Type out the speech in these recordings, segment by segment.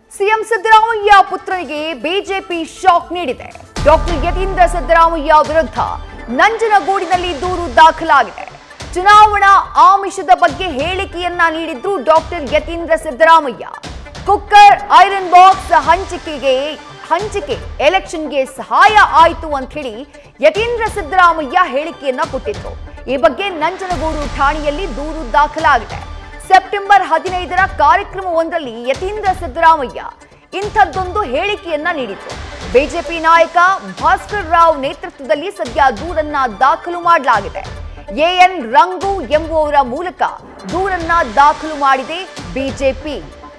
CM Siddaramaiah ಪುತ್ರನಿಗೆ BJP shock ನೀಡಿದೆ doctor Yathindra Siddaramaiah ವಿರುದ್ಧ ನಂಜನಗೂಡಿನಲ್ಲಿ ದೂರು ದಾಖಲಾಗಿದೆ ಚುನಾವಣಾ ಆಮಿಷದ ಬಗ್ಗೆ ಹೇಳಿಕೆಯನ್ನ ನೀಡಿದ್ರು doctor Yathindra Siddaramaiah cooker iron box ಹಂಚಿಕೆಗೆ ಹಂಚಿಕೆ ಎಲೆಕ್ಷನ್ಗೆ ಸಹಾಯ ಆಯಿತು ಅಂತ ಹೇಳಿ ಯತೀಂದ್ರ ಸಿದ್ದರಾಮಯ್ಯ ಹೇಳಿಕೆಯನ್ನ ಕೊಟ್ಟಿದ್ರು ಈ ಬಗ್ಗೆ ನಂಜನಗೂಡು ಠಾಣೆಯಲ್ಲಿ ದೂರು ದಾಖಲಾಗಿದೆ ಸೆಪ್ಟೆಂಬರ್ ಹದಿನೈದರ ಕಾರ್ಯಕ್ರಮವೊಂದರಲ್ಲಿ ಯತೀಂದ್ರ ಸಿದ್ದರಾಮಯ್ಯ ಇಂಥದ್ದೊಂದು ಹೇಳಿಕೆಯನ್ನ ನೀಡಿದ್ರು ಬಿಜೆಪಿ ನಾಯಕ ಭಾಸ್ಕರ್ ರಾವ್ ನೇತೃತ್ವದಲ್ಲಿ ಸದ್ಯ ದೂರನ್ನ ದಾಖಲು ಮಾಡಲಾಗಿದೆ ಎಎನ್ ರಂಗು ಎಂಬುವವರ ಮೂಲಕ ದೂರನ್ನ ದಾಖಲು ಮಾಡಿದೆ ಬಿಜೆಪಿ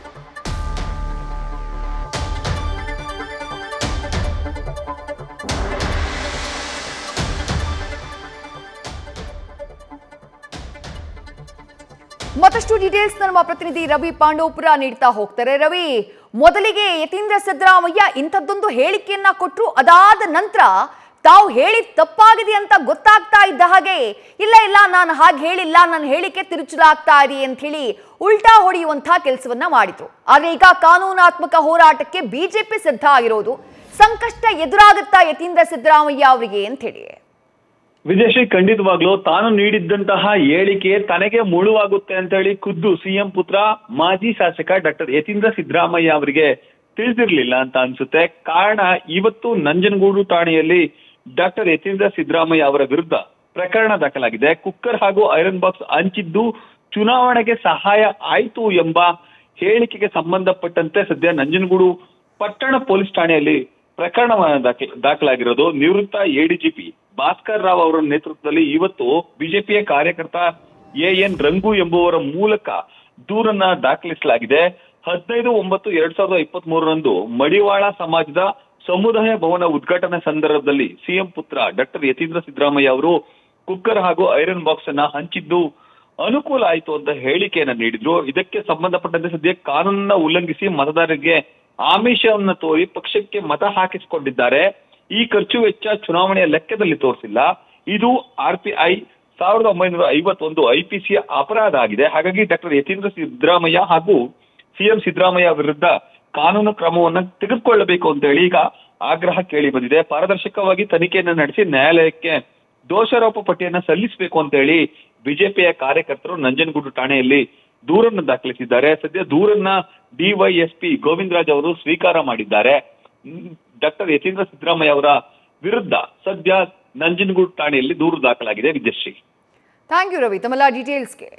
ಮತ್ತಷ್ಟು ಡೀಟೇಲ್ಸ್ ನಮ್ಮ ಪ್ರತಿನಿಧಿ ರವಿ ಪಾಂಡವಪುರ ನೀಡ್ತಾ ಹೋಗ್ತಾರೆ ರವಿ ಮೊದಲಿಗೆ ಯತೀಂದ್ರ ಸಿದ್ದರಾಮಯ್ಯ ಇಂಥದ್ದೊಂದು ಹೇಳಿಕೆಯನ್ನ ಕೊಟ್ಟರು ಅದಾದ ನಂತರ ತಾವು ಹೇಳಿದ ತಪ್ಪಾಗಿದೆ ಅಂತ ಗೊತ್ತಾಗ್ತಾ ಇದ್ದ ಹಾಗೆ ಇಲ್ಲ ಇಲ್ಲ ನಾನು ಹಾಗೆ ಹೇಳಿಲ್ಲ ನನ್ನ ಹೇಳಿಕೆ ತಿರುಚಲಾಗ್ತಾ ಇದೆ ಅಂತ ಹೇಳಿ ಉಲ್ಟಾ ಹೊಡೆಯುವಂತಹ ಕೆಲಸವನ್ನ ಮಾಡಿದ್ರು ಆದ್ರೆ ಈಗ ಕಾನೂನಾತ್ಮಕ ಹೋರಾಟಕ್ಕೆ ಬಿಜೆಪಿ ಸಿದ್ಧ ಆಗಿರೋದು ಸಂಕಷ್ಟ ಎದುರಾಗುತ್ತಾ ಯತೀಂದ್ರ ಸಿದ್ದರಾಮಯ್ಯ ಅವರಿಗೆ ಅಂತ ಹೇಳಿ ವಿಜಯಶ್ರೀ ಖಂಡಿತವಾಗ್ಲೂ ತಾನು ನೀಡಿದ್ದಂತಹ ಹೇಳಿಕೆ ತನಗೆ ಮುಳುವಾಗುತ್ತೆ ಅಂತ ಹೇಳಿ ಖುದ್ದು ಸಿಎಂ ಪುತ್ರ ಮಾಜಿ ಶಾಸಕ ಡಾಕ್ಟರ್ ಯತೀಂದ್ರ ಸಿದ್ದರಾಮಯ್ಯ ಅವರಿಗೆ ತಿಳಿದಿರ್ಲಿಲ್ಲ ಅಂತ ಅನ್ಸುತ್ತೆ ಕಾರಣ ಇವತ್ತು ನಂಜನಗೂಡು ಠಾಣೆಯಲ್ಲಿ ಡಾಕ್ಟರ್ ಯತೀಂದ್ರ ಸಿದ್ದರಾಮಯ್ಯ ಅವರ ವಿರುದ್ಧ ಪ್ರಕರಣ ದಾಖಲಾಗಿದೆ ಕುಕ್ಕರ್ ಹಾಗೂ ಐರನ್ ಬಾಕ್ಸ್ ಹಂಚಿದ್ದು ಚುನಾವಣೆಗೆ ಸಹಾಯ ಆಯ್ತು ಎಂಬ ಹೇಳಿಕೆಗೆ ಸಂಬಂಧಪಟ್ಟಂತೆ ಸದ್ಯ ನಂಜನಗೂಡು ಪಟ್ಟಣ ಪೊಲೀಸ್ ಠಾಣೆಯಲ್ಲಿ ಪ್ರಕರಣವನ್ನು ದಾಖ- ದಾಖಲಾಗಿರೋದು ನಿವೃತ್ತ ಎಡಿಜಿಪಿ ಭಾಸ್ಕರ್ ರಾವ್ ಅವರ ನೇತೃತ್ವದಲ್ಲಿ ಇವತ್ತು ಬಿಜೆಪಿಯ ಕಾರ್ಯಕರ್ತ ಎ ಎನ್ ರಂಗು ಎಂಬುವರ ಮೂಲಕ ದೂರನ್ನ ದಾಖಲಿಸಲಾಗಿದೆ ಹದಿನೈದು ಒಂಬತ್ತು ಎರಡ್ ಸಾವಿರದ ಇಪ್ಪತ್ತ್ ಮೂರರಂದು ಮಡಿವಾಳ ಸಮಾಜದ ಸಮುದಾಯ ಭವನ ಉದ್ಘಾಟನೆ ಸಂದರ್ಭದಲ್ಲಿ ಸಿಎಂ ಪುತ್ರ ಡಾಕ್ಟರ್ ಯತೀಂದ್ರ ಸಿದ್ದರಾಮಯ್ಯ ಅವರು ಕುಕ್ಕರ್ ಹಾಗೂ ಐರನ್ ಬಾಕ್ಸ್ ಅನ್ನ ಹಂಚಿದ್ದು ಅನುಕೂಲ ಆಯ್ತು ಅಂತ ಹೇಳಿಕೆಯನ್ನ ನೀಡಿದ್ರು ಇದಕ್ಕೆ ಸಂಬಂಧಪಟ್ಟಂತೆ ಸದ್ಯ ಕಾನೂನನ್ನ ಉಲ್ಲಂಘಿಸಿ ಮತದಾರರಿಗೆ ಆಮಿಷವನ್ನ ತೋರಿ ಪಕ್ಷಕ್ಕೆ ಮತ ಹಾಕಿಸಿಕೊಂಡಿದ್ದಾರೆ ಈ ಖರ್ಚು ವೆಚ್ಚ ಚುನಾವಣೆಯ ಲೆಕ್ಕದಲ್ಲಿ ತೋರಿಸಿಲ್ಲ ಇದು ಆರ್ ಪಿ ಐ ಸಾವಿರದ ಒಂಬೈನೂರ ಐವತ್ತೊಂದು ಐಪಿಸಿಯ ಅಪರಾಧ ಆಗಿದೆ ಹಾಗಾಗಿ ಡಾಕ್ಟರ್ ಯತೀಂದ್ರ ಸಿದ್ದರಾಮಯ್ಯ ಹಾಗೂ ಸಿಎಂ ಸಿದ್ದರಾಮಯ್ಯ ವಿರುದ್ಧ ಕಾನೂನು ಕ್ರಮವನ್ನ ತೆಗೆದುಕೊಳ್ಳಬೇಕು ಅಂತ ಹೇಳಿ ಈಗ ಆಗ್ರಹ ಕೇಳಿ ಬಂದಿದೆ ಪಾರದರ್ಶಕವಾಗಿ ತನಿಖೆಯನ್ನ ನಡೆಸಿ ನ್ಯಾಯಾಲಯಕ್ಕೆ ದೋಷಾರೋಪ ಪಟ್ಟಿಯನ್ನ ಸಲ್ಲಿಸಬೇಕು ಅಂತ ಹೇಳಿ ಬಿಜೆಪಿಯ ಕಾರ್ಯಕರ್ತರು ನಂಜನಗೂಡು ಠಾಣೆಯಲ್ಲಿ ದೂರನ್ನು ದಾಖಲಿಸಿದ್ದಾರೆ ಸದ್ಯ ದೂರನ್ನ ಡಿವೈಎಸ್ಪಿ ಗೋವಿಂದರಾಜ್ ಅವರು ಸ್ವೀಕಾರ ಮಾಡಿದ್ದಾರೆ ಡಾಕ್ಟರ್ ಯತೀಂದ್ರ ಸಿದ್ದರಾಮಯ್ಯ ಅವರ ವಿರುದ್ಧ ಸದ್ಯ ನಂಜನಗೂಡು ಠಾಣೆಯಲ್ಲಿ ದೂರು ದಾಖಲಾಗಿದೆ ವಿದ್ಯಶ್ರೀ ಥ್ಯಾಂಕ್ ಯು ರವಿ ತಮ್ಮೆಲ್ಲ ಡೀಟೇಲ್ಸ್ಗೆ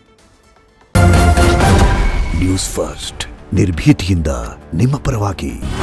ನ್ಯೂಸ್ ಫಸ್ಟ್ ನಿರ್ಭೀತಿಯಿಂದ ನಿಮ್ಮ ಪರವಾಗಿ